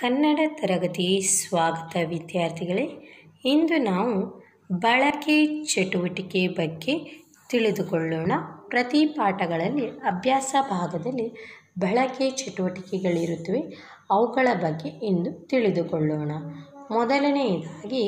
ಕನ್ನಡ ತರಗತಿ ಸ್ವಾಗತ ವಿದ್ಯಾರ್ಥಿಗಳೇ ಇಂದು ನಾವು ಬಳಕೆ ಚಟುವಟಿಕೆ ಬಗ್ಗೆ ತಿಳಿದುಕೊಳ್ಳೋಣ ಪ್ರತಿ ಪಾಠಗಳಲ್ಲಿ ಅಭ್ಯಾಸ ಭಾಗದಲ್ಲಿ ಬಳಕೆ ಚಟುವಟಿಕೆಗಳಿರುತ್ತವೆ ಅವುಗಳ ಬಗ್ಗೆ ಇಂದು ತಿಳಿದುಕೊಳ್ಳೋಣ ಮೊದಲನೆಯದಾಗಿ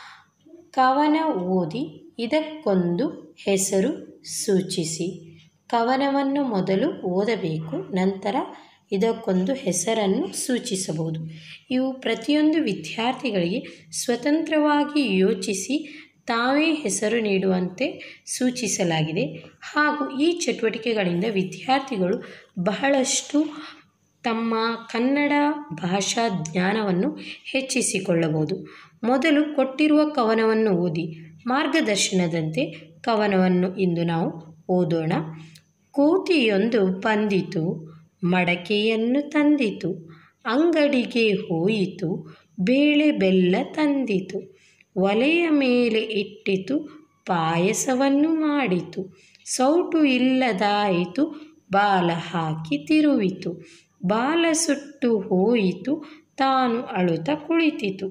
ಕವನ ಓದಿ ಇದಕ್ಕೊಂದು ಹೆಸರು ಸೂಚಿಸಿ ಕವನವನ್ನು ಮೊದಲು ಓದಬೇಕು ನಂತರ ಇದಕ್ಕೊಂದು ಹೆಸರನ್ನು ಸೂಚಿಸಬಹುದು ಇವು ಪ್ರತಿಯೊಂದು ವಿದ್ಯಾರ್ಥಿಗಳಿಗೆ ಸ್ವತಂತ್ರವಾಗಿ ಯೋಚಿಸಿ ತಾವೇ ಹೆಸರು ನೀಡುವಂತೆ ಸೂಚಿಸಲಾಗಿದೆ ಹಾಗೂ ಈ ಚಟುವಟಿಕೆಗಳಿಂದ ವಿದ್ಯಾರ್ಥಿಗಳು ಬಹಳಷ್ಟು ತಮ್ಮ ಕನ್ನಡ ಭಾಷಾ ಜ್ಞಾನವನ್ನು ಹೆಚ್ಚಿಸಿಕೊಳ್ಳಬಹುದು ಮೊದಲು ಕೊಟ್ಟಿರುವ ಕವನವನ್ನು ಓದಿ ಮಾರ್ಗದರ್ಶನದಂತೆ ಕವನವನ್ನು ಇಂದು ನಾವು ಓದೋಣ ಕೋತಿಯೊಂದು ಬಂದಿತು ಮಡಕೆಯನ್ನು ತಂದಿತು ಅಂಗಡಿಗೆ ಹೋಯಿತು ಬೇಳೆ ಬೆಲ್ಲ ತಂದಿತು ಒಲೆಯ ಮೇಲೆ ಇಟ್ಟಿತು ಪಾಯಸವನ್ನು ಮಾಡಿತು ಸೌಟು ಇಲ್ಲದಾಯಿತು ಬಾಲ ಹಾಕಿ ತಿರುವಿತು ಬಾಲ ಸುಟ್ಟು ಹೋಯಿತು ತಾನು ಅಳುತ್ತ ಕುಳಿತಿತು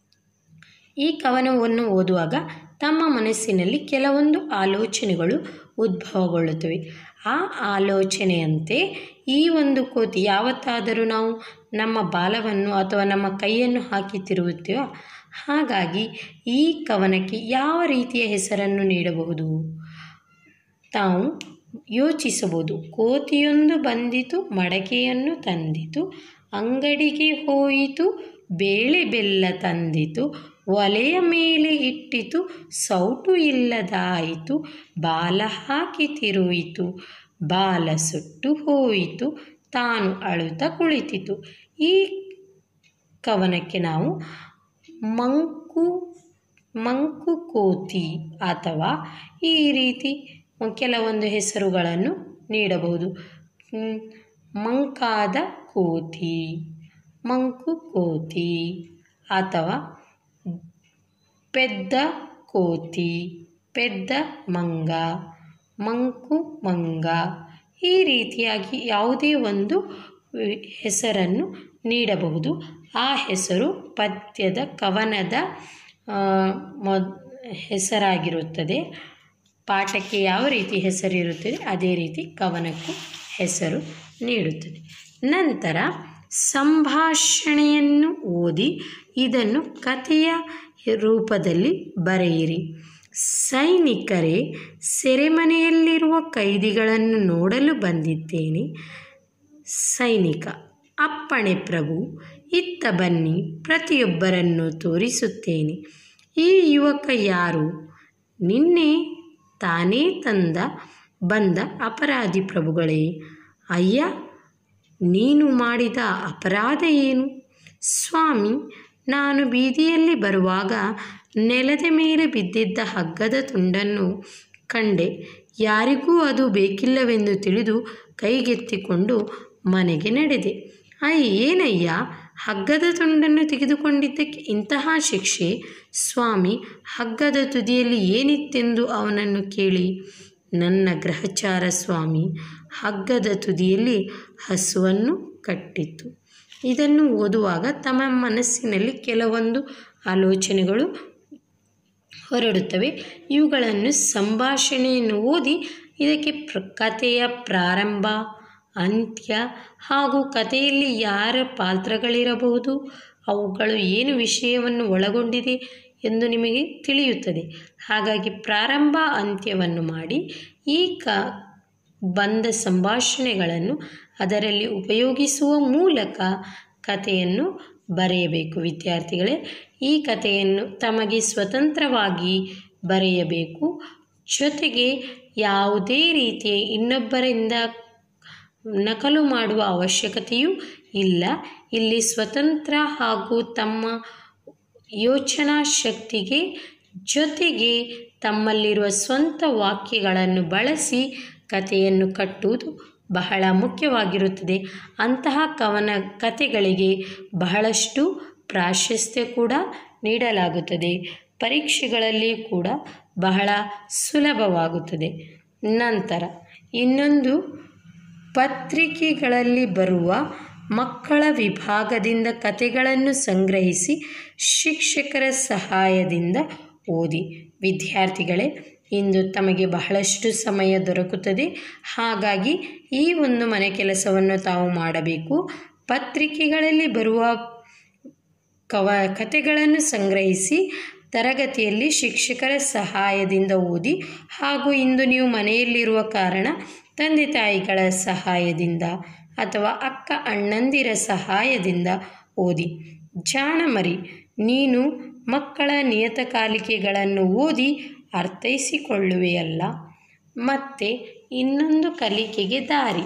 ಈ ಕವನವನ್ನು ಓದುವಾಗ ತಮ್ಮ ಮನಸ್ಸಿನಲ್ಲಿ ಕೆಲವೊಂದು ಆಲೋಚನೆಗಳು ಉದ್ಭವಗೊಳ್ಳುತ್ತವೆ ಆ ಆಲೋಚನೆಯಂತೆ ಈ ಒಂದು ಕೋತಿ ಯಾವತ್ತಾದರೂ ನಾವು ನಮ್ಮ ಬಾಲವನ್ನು ಅಥವಾ ನಮ್ಮ ಕೈಯನ್ನು ಹಾಕಿ ತಿರುಗುತ್ತೇವೋ ಹಾಗಾಗಿ ಈ ಕವನಕ್ಕೆ ಯಾವ ರೀತಿಯ ಹೆಸರನ್ನು ನೀಡಬಹುದು ತಾವು ಯೋಚಿಸಬಹುದು ಕೋತಿಯೊಂದು ಬಂದಿತು ಮಡಕೆಯನ್ನು ತಂದಿತು ಅಂಗಡಿಗೆ ಹೋಯಿತು ಬೇಳೆ ಬೆಲ್ಲ ತಂದಿತು ಒಲೆಯ ಮೇಲೆ ಇಟ್ಟಿತು ಸೌಟು ಇಲ್ಲದಾಯಿತು ಬಾಲ ಹಾಕಿ ತಿರುಯಿತು ಬಾಲ ಸುಟ್ಟು ಹೋಯಿತು ತಾನು ಅಳುತ್ತ ಕುಳಿತಿತು ಈ ಕವನಕ್ಕೆ ನಾವು ಮಂಕು ಮಂಕು ಕೋತಿ ಅಥವಾ ಈ ರೀತಿ ಕೆಲವೊಂದು ಹೆಸರುಗಳನ್ನು ನೀಡಬಹುದು ಮಂಕಾದ ಕೋತಿ ಮಂಕು ಕೋತಿ ಅಥವಾ ಪೆದ್ದ ಕೋತಿ ಪೆದ್ದ ಮಂಗ ಮಂಕು ಮಂಗ ಈ ರೀತಿಯಾಗಿ ಯಾವುದೇ ಒಂದು ಹೆಸರನ್ನು ನೀಡಬಹುದು ಆ ಹೆಸರು ಪದ್ಯದ ಕವನದ ಮೊದ್ ಹೆಸರಾಗಿರುತ್ತದೆ ಪಾಠಕ್ಕೆ ಯಾವ ರೀತಿ ಹೆಸರಿರುತ್ತದೆ ಅದೇ ರೀತಿ ಕವನಕ್ಕೂ ಹೆಸರು ನೀಡುತ್ತದೆ ನಂತರ ಸಂಭಾಷಣೆಯನ್ನು ಓದಿ ಇದನ್ನು ಕಥೆಯ ರೂಪದಲ್ಲಿ ಬರೆಯಿರಿ ಸೈನಿಕರೇ ಸೆರೆಮನೆಯಲ್ಲಿರುವ ಕೈದಿಗಳನ್ನು ನೋಡಲು ಬಂದಿದ್ದೇನೆ ಸೈನಿಕ ಅಪ್ಪಣೆ ಪ್ರಭು ಇತ್ತ ಬನ್ನಿ ಪ್ರತಿಯೊಬ್ಬರನ್ನು ತೋರಿಸುತ್ತೇನೆ ಈ ಯುವಕ ಯಾರು ನಿನ್ನೆ ತಾನೇ ತಂದ ಬಂದ ಅಪರಾಧಿ ಪ್ರಭುಗಳೇ ಅಯ್ಯ ನೀನು ಮಾಡಿದ ಅಪರಾಧ ಏನು ಸ್ವಾಮಿ ನಾನು ಬೀದಿಯಲ್ಲಿ ಬರುವಾಗ ನೆಲದ ಮೇಲೆ ಬಿದ್ದಿದ್ದ ಹಗ್ಗದ ತುಂಡನ್ನು ಕಂಡೆ ಯಾರಿಗೂ ಅದು ಬೇಕಿಲ್ಲವೆಂದು ತಿಳಿದು ಕೈಗೆತ್ತಿಕೊಂಡು ಮನೆಗೆ ನಡೆದೆ ಅಯ್ಯ ಏನಯ್ಯ ಹಗ್ಗದ ತುಂಡನ್ನು ತೆಗೆದುಕೊಂಡಿದ್ದಕ್ಕೆ ಇಂತಹ ಶಿಕ್ಷೆ ಸ್ವಾಮಿ ಹಗ್ಗದ ತುದಿಯಲ್ಲಿ ಏನಿತ್ತೆಂದು ಅವನನ್ನು ಕೇಳಿ ನನ್ನ ಗ್ರಹಚಾರ ಸ್ವಾಮಿ ಹಗ್ಗದ ತುದಿಯಲ್ಲಿ ಹಸುವನ್ನು ಕಟ್ಟಿತ್ತು ಇದನ್ನು ಓದುವಾಗ ತಮ್ಮ ಮನಸ್ಸಿನಲ್ಲಿ ಕೆಲವೊಂದು ಆಲೋಚನೆಗಳು ಹೊರಡುತ್ತವೆ ಇವುಗಳನ್ನು ಸಂಭಾಷಣೆಯನ್ನು ಓದಿ ಇದಕ್ಕೆ ಪ್ರ ಕಥೆಯ ಪ್ರಾರಂಭ ಅಂತ್ಯ ಹಾಗೂ ಕಥೆಯಲ್ಲಿ ಯಾರ ಪಾತ್ರಗಳಿರಬಹುದು ಅವುಗಳು ಏನು ವಿಷಯವನ್ನು ಒಳಗೊಂಡಿದೆ ಎಂದು ನಿಮಗೆ ತಿಳಿಯುತ್ತದೆ ಹಾಗಾಗಿ ಪ್ರಾರಂಭ ಅಂತ್ಯವನ್ನು ಮಾಡಿ ಈ ಕ ಬಂದ ಸಂಭಾಷಣೆಗಳನ್ನು ಅದರಲ್ಲಿ ಉಪಯೋಗಿಸುವ ಮೂಲಕ ಕಥೆಯನ್ನು ಬರೆಯಬೇಕು ವಿದ್ಯಾರ್ಥಿಗಳೇ ಈ ಕಥೆಯನ್ನು ತಮಗೆ ಸ್ವತಂತ್ರವಾಗಿ ಬರೆಯಬೇಕು ಜೊತೆಗೆ ಯಾವುದೇ ರೀತಿಯ ಇನ್ನೊಬ್ಬರಿಂದ ನಕಲು ಮಾಡುವ ಅವಶ್ಯಕತೆಯೂ ಇಲ್ಲ ಇಲ್ಲಿ ಸ್ವತಂತ್ರ ಹಾಗೂ ತಮ್ಮ ಯೋಚನಾ ಶಕ್ತಿಗೆ ಜೊತೆಗೆ ತಮ್ಮಲ್ಲಿರುವ ಸ್ವಂತ ವಾಕ್ಯಗಳನ್ನು ಬಳಸಿ ಕಥೆಯನ್ನು ಕಟ್ಟುವುದು ಬಹಳ ಮುಖ್ಯವಾಗಿರುತ್ತದೆ ಅಂತಹ ಕವನ ಕಥೆಗಳಿಗೆ ಬಹಳಷ್ಟು ಪ್ರಾಶಸ್ತ್ಯ ಕೂಡ ನೀಡಲಾಗುತ್ತದೆ ಪರೀಕ್ಷೆಗಳಲ್ಲಿ ಕೂಡ ಬಹಳ ಸುಲಭವಾಗುತ್ತದೆ ನಂತರ ಇನ್ನೊಂದು ಪತ್ರಿಕೆಗಳಲ್ಲಿ ಬರುವ ಮಕ್ಕಳ ವಿಭಾಗದಿಂದ ಕಥೆಗಳನ್ನು ಸಂಗ್ರಹಿಸಿ ಶಿಕ್ಷಕರ ಸಹಾಯದಿಂದ ಓದಿ ವಿದ್ಯಾರ್ಥಿಗಳೇ ಇಂದು ತಮಗೆ ಬಹಳಷ್ಟು ಸಮಯ ದೊರಕುತ್ತದೆ ಹಾಗಾಗಿ ಈ ಒಂದು ಮನೆ ಕೆಲಸವನ್ನು ತಾವು ಮಾಡಬೇಕು ಪತ್ರಿಕೆಗಳಲ್ಲಿ ಬರುವ ಕವ ಕಥೆಗಳನ್ನು ಸಂಗ್ರಹಿಸಿ ತರಗತಿಯಲ್ಲಿ ಶಿಕ್ಷಕರ ಸಹಾಯದಿಂದ ಓದಿ ಹಾಗೂ ಇಂದು ನೀವು ಮನೆಯಲ್ಲಿರುವ ಕಾರಣ ತಂದೆ ತಾಯಿಗಳ ಸಹಾಯದಿಂದ ಅಥವಾ ಅಕ್ಕ ಅಣ್ಣಂದಿರ ಸಹಾಯದಿಂದ ಓದಿ ಜಾಣಮರಿ ನೀನು ಮಕ್ಕಳ ನಿಯತಕಾಲಿಕೆಗಳನ್ನು ಓದಿ ಅರ್ಥೈಸಿಕೊಳ್ಳುವೆಯಲ್ಲ ಮತ್ತೆ ಇನ್ನೊಂದು ಕಲಿಕೆಗೆ ದಾರಿ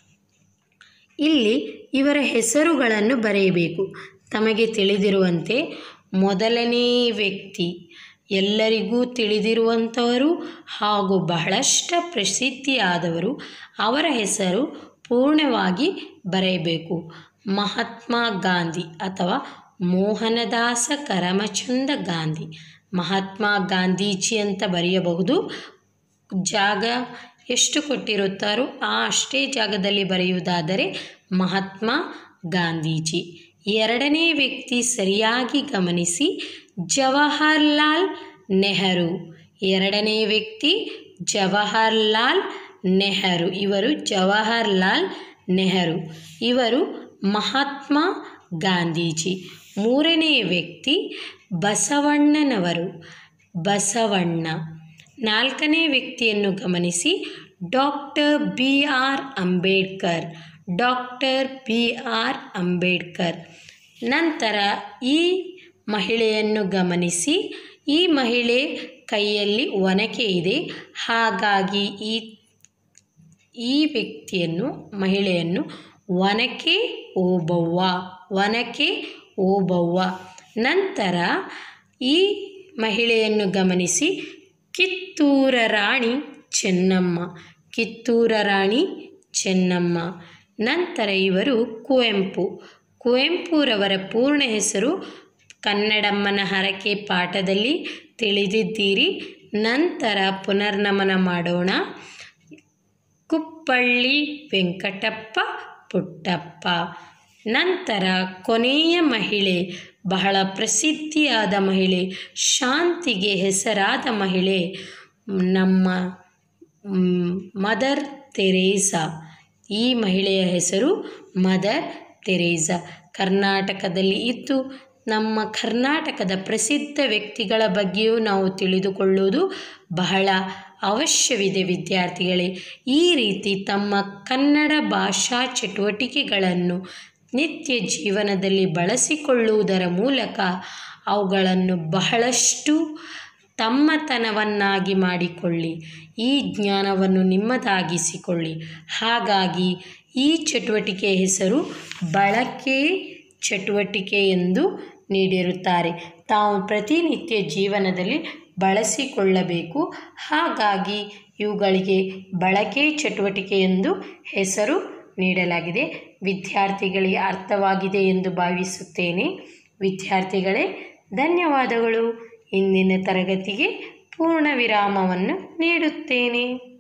ಇಲ್ಲಿ ಇವರ ಹೆಸರುಗಳನ್ನು ಬರೆಯಬೇಕು ತಮಗೆ ತಿಳಿದಿರುವಂತೆ ಮೊದಲನೇ ವ್ಯಕ್ತಿ ಎಲ್ಲರಿಗೂ ತಿಳಿದಿರುವಂಥವರು ಹಾಗೂ ಬಹಳಷ್ಟು ಪ್ರಸಿದ್ಧಿಯಾದವರು ಅವರ ಹೆಸರು ಪೂರ್ಣವಾಗಿ ಬರೆಯಬೇಕು ಮಹಾತ್ಮ ಗಾಂಧಿ ಅಥವಾ ಮೋಹನದಾಸ ಕರಮಚಂದ ಗಾಂಧಿ ಮಹಾತ್ಮ ಗಾಂಧೀಜಿ ಅಂತ ಬರೆಯಬಹುದು ಜಾಗ ಎಷ್ಟು ಕೊಟ್ಟಿರುತ್ತಾರೋ ಆ ಅಷ್ಟೇ ಜಾಗದಲ್ಲಿ ಬರೆಯುವುದಾದರೆ ಮಹಾತ್ಮ ಗಾಂಧೀಜಿ ಎರಡನೇ ವ್ಯಕ್ತಿ ಸರಿಯಾಗಿ ಗಮನಿಸಿ ಜವಾಹರ್ಲಾಲ್ ನೆಹರು ಎರಡನೇ ವ್ಯಕ್ತಿ ಜವಾಹರ್ಲಾಲ್ ನೆಹರು ಇವರು ಜವಾಹರ್ಲಾಲ್ ನೆಹರು ಇವರು ಮಹಾತ್ಮ ಗಾಂಧೀಜಿ ಮೂರನೇ ವ್ಯಕ್ತಿ ಬಸವಣ್ಣನವರು ಬಸವಣ್ಣ ನಾಲ್ಕನೇ ವ್ಯಕ್ತಿಯನ್ನು ಗಮನಿಸಿ doctor B R Ambedkar doctor B R Ambedkar ನಂತರ ಈ ಮಹಿಳೆಯನ್ನು ಗಮನಿಸಿ ಈ ಮಹಿಳೆ ಕೈಯಲ್ಲಿ ಒನಕೆ ಇದೆ ಹಾಗಾಗಿ ಈ ಈ ವ್ಯಕ್ತಿಯನ್ನು ಮಹಿಳೆಯನ್ನು ಒನಕೆ ಓಬವ್ವ ಒನಕೆ ಓಬವ್ವ ನಂತರ ಈ ಮಹಿಳೆಯನ್ನು ಗಮನಿಸಿ ಕಿತ್ತೂರ ರಾಣಿ ಚೆನ್ನಮ್ಮ ಕಿತ್ತೂರ ರಾಣಿ ಚೆನ್ನಮ್ಮ ನಂತರ ಇವರು ಕುವೆಂಪು ಕುವೆಂಪುರವರ ಪೂರ್ಣ ಹೆಸರು ಕನ್ನಡಮ್ಮನ ಹರಕೆ ಪಾಠದಲ್ಲಿ ತಿಳಿದಿದ್ದೀರಿ ನಂತರ ಪುನರ್ನಮನ ಮಾಡೋಣ ಕುಪ್ಪಳ್ಳಿ ವೆಂಕಟಪ್ಪ ಪುಟ್ಟಪ್ಪ ನಂತರ ಕೊನೆಯ ಮಹಿಳೆ ಬಹಳ ಪ್ರಸಿದ್ಧಿಯಾದ ಮಹಿಳೆ ಶಾಂತಿಗೆ ಹೆಸರಾದ ಮಹಿಳೆ ನಮ್ಮ ಮದರ್ ತೆರೇಸಾ ಈ ಮಹಿಳೆಯ ಹೆಸರು ಮದರ್ ತೆರೇಸಾ ಕರ್ನಾಟಕದಲ್ಲಿ ಇದ್ದು ನಮ್ಮ ಕರ್ನಾಟಕದ ಪ್ರಸಿದ್ಧ ವ್ಯಕ್ತಿಗಳ ಬಗ್ಗೆಯೂ ನಾವು ತಿಳಿದುಕೊಳ್ಳುವುದು ಬಹಳ ಅವಶ್ಯವಿದೆ ವಿದ್ಯಾರ್ಥಿಗಳೇ ಈ ರೀತಿ ತಮ್ಮ ಕನ್ನಡ ಭಾಷಾ ಚಟುವಟಿಕೆಗಳನ್ನು ನಿತ್ಯ ಜೀವನದಲ್ಲಿ ಬಳಸಿಕೊಳ್ಳುವುದರ ಮೂಲಕ ಅವುಗಳನ್ನು ಬಹಳಷ್ಟು ತಮ್ಮತನವನ್ನಾಗಿ ಮಾಡಿಕೊಳ್ಳಿ ಈ ಜ್ಞಾನವನ್ನು ನಿಮ್ಮದಾಗಿಸಿಕೊಳ್ಳಿ ಹಾಗಾಗಿ ಈ ಚಟುವಟಿಕೆಯ ಹೆಸರು ಬಳಕೆ ಚಟುವಟಿಕೆ ಎಂದು ನೀಡಿರುತ್ತಾರೆ ತಾವು ಪ್ರತಿನಿತ್ಯ ಜೀವನದಲ್ಲಿ ಬಳಸಿಕೊಳ್ಳಬೇಕು ಹಾಗಾಗಿ ಇವುಗಳಿಗೆ ಬಳಕೆ ಚಟುವಟಿಕೆ ಎಂದು ಹೆಸರು ನೀಡಲಾಗಿದೆ ವಿದ್ಯಾರ್ಥಿಗಳಿಗೆ ಅರ್ಥವಾಗಿದೆ ಎಂದು ಭಾವಿಸುತ್ತೇನೆ ವಿದ್ಯಾರ್ಥಿಗಳೇ ಧನ್ಯವಾದಗಳು ಇಂದಿನ ತರಗತಿಗೆ ಪೂರ್ಣ ವಿರಾಮವನ್ನು ನೀಡುತ್ತೇನೆ